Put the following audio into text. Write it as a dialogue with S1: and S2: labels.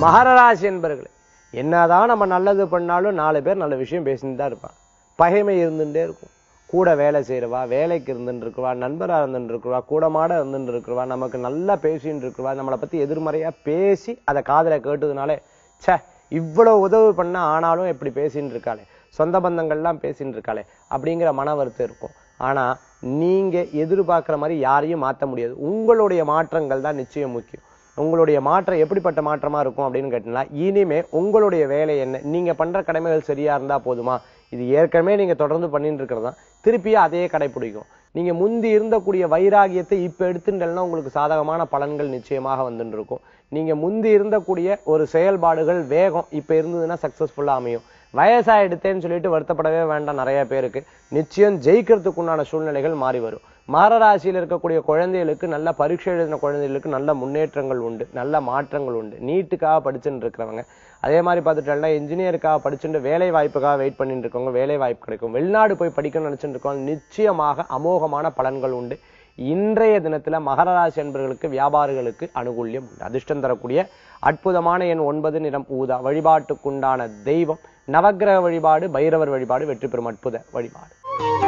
S1: மகரராசி என்பர்களே என்னதான் நம்ம நல்லது பண்ணாலும் நாலு பேர் நல்ல விஷயம் பேசிட்டு தான் இருப்பாங்க பகைமை இருந்துட்டே இருக்கும் கூட வேலை செய்யறவா வேலைக்கு இருந்துட்டு இருக்கிறவா நண்பரா இருந்துட்டு இருக்கிறவா கூட மாட இருந்துட்டு இருக்கிறவா நமக்கு நல்லா பேசிட்டு இருக்கிறவா நம்மளை பத்தி எதிர்மறையா பேசி அதை காதுல கேட்டதுனாலே ச்சே இவ்வளவு உதவி பண்ண ஆனாலும் இப்படி பேசிட்டு இருக்காளே சொந்த பந்தங்கள்லாம் பேசிட்டு இருக்காளே அப்படிங்கிற மன வருத்தம் இருக்கும் ஆனா நீங்க எதிர்பார்க்கிற மாதிரி யாரையும் மாத்த முடியாது உங்களுடைய மாற்றங்கள் தான் நிச்சயம் முக்கியம் உங்களுடைய மாற்றம் எப்படிப்பட்ட மாற்றமா இருக்கும் அப்படின்னு கேட்டீங்கன்னா இனிமே உங்களுடைய வேலை என்ன நீங்க பண்ற கடமைகள் சரியா இருந்தா போதுமா இது ஏற்கனவே நீங்க தொடர்ந்து பண்ணிட்டு இருக்கிறது தான் திருப்பியும் அதையே கடைபிடிக்கும் நீங்க முந்தி இருந்தக்கூடிய வைராகியத்தை இப்ப எடுத்துட்டேன்னா உங்களுக்கு சாதகமான பலன்கள் நிச்சயமாக வந்துட்டு இருக்கும் நீங்க முந்தி இருந்தக்கூடிய ஒரு செயல்பாடுகள் வேகம் இப்ப இருந்ததுன்னா சக்சஸ்ஃபுல்லா அமையும் வயசாயிடுத்தேன்னு சொல்லிட்டு வருத்தப்படவே வேண்டாம் நிறைய பேருக்கு நிச்சயம் ஜெயிக்கிறதுக்கு உண்டான சூழ்நிலைகள் மாறி வரும் மகர ராசியில் இருக்கக்கூடிய குழந்தைகளுக்கு நல்ல பரீட்சை எழுதின குழந்தைகளுக்கு நல்ல முன்னேற்றங்கள் உண்டு நல்ல மாற்றங்கள் உண்டு நீட்டுக்காக படிச்சுட்டு இருக்கிறவங்க அதே மாதிரி பார்த்துட்டோம்னா இன்ஜினியருக்காக படிச்சுட்டு வேலை வாய்ப்புக்காக வெயிட் பண்ணிட்டு இருக்கவங்க வேலை வாய்ப்பு கிடைக்கும் வெளிநாடு போய் படிக்கணும்னு நினைச்சிட்டு இருக்கவங்க நிச்சயமாக அமோகமான பலன்கள் உண்டு இன்றைய தினத்துல மகர ராசி என்பவர்களுக்கு வியாபாரிகளுக்கு அனுகூல்யம் உண்டு அதிர்ஷ்டம் தரக்கூடிய அற்புதமான எண் ஒன்பது நிறம் ஊதா வழிபாட்டுக்குண்டான தெய்வம் நவக்கிரக வழிபாடு பைரவர் வழிபாடு வெற்றி பெறும் அற்புத வழிபாடு